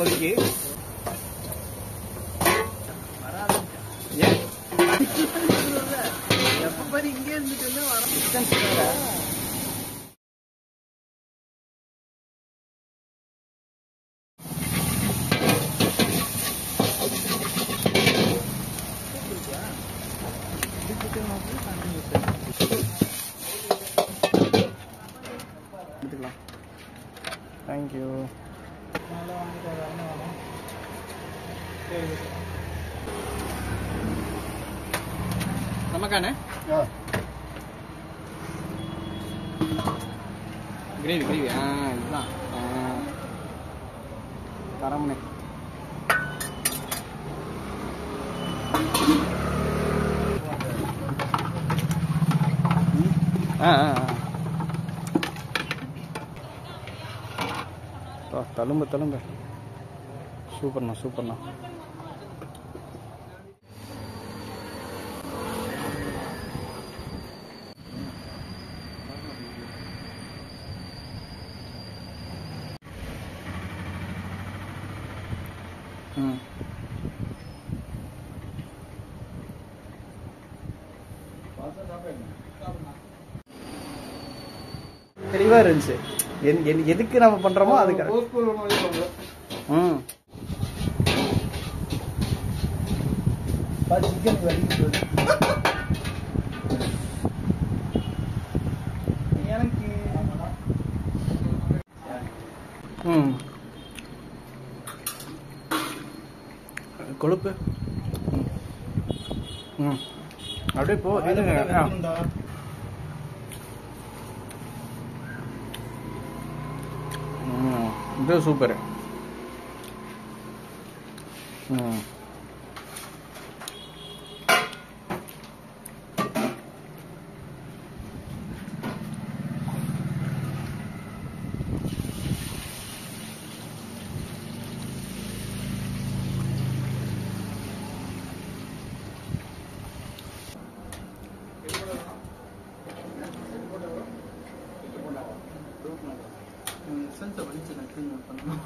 இப்போதைக்கு ஏன் எப்ப பாரு இங்கே இருந்துட்டு வர சிக்கன் சிக்கன் எடுத்துக்கலாம் தேங்க்யூ நமக்கானே கிரேவி கிரேவி ஆ இதுதான் ஆ. தரமுனே ஆ ஆ ஆ. பா, தழும்பு தழும்பு சூப்பர்ண்ணா சூப்பர்ண்ணா ம் தெளிவா இருந்துச்சு என்- என்- எதுக்கு நம்ம பண்றோமோ அதுக்கு ம் சிக்கன் வலிக்கு எனக்கு ம் கொழுப்பு ம். ம் அப்படியே போ இதுங்க ஆ. ம் இது சூப்பர் ம் எசன்ஸை வலிச்சு நான் clean பண்ணணும்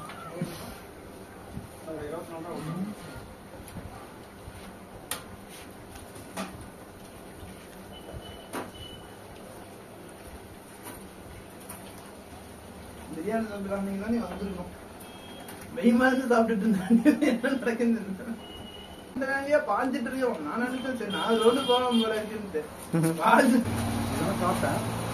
பிரியாணி சாப்பிடுறாங்க நீ வந்துருக்கணும் வெய்யமா இருந்து சாப்பிட்டுட்டு இருந்தாங்க என்ன நடக்குது இந்த வேலையா பாஞ்சிட்டு இருக்கோம் நான் நினைச்சேன் சரி நான் ரோடு போகாம போல இருக்குன்ட்டு பாஞ்சு சாப்பிட்டேன்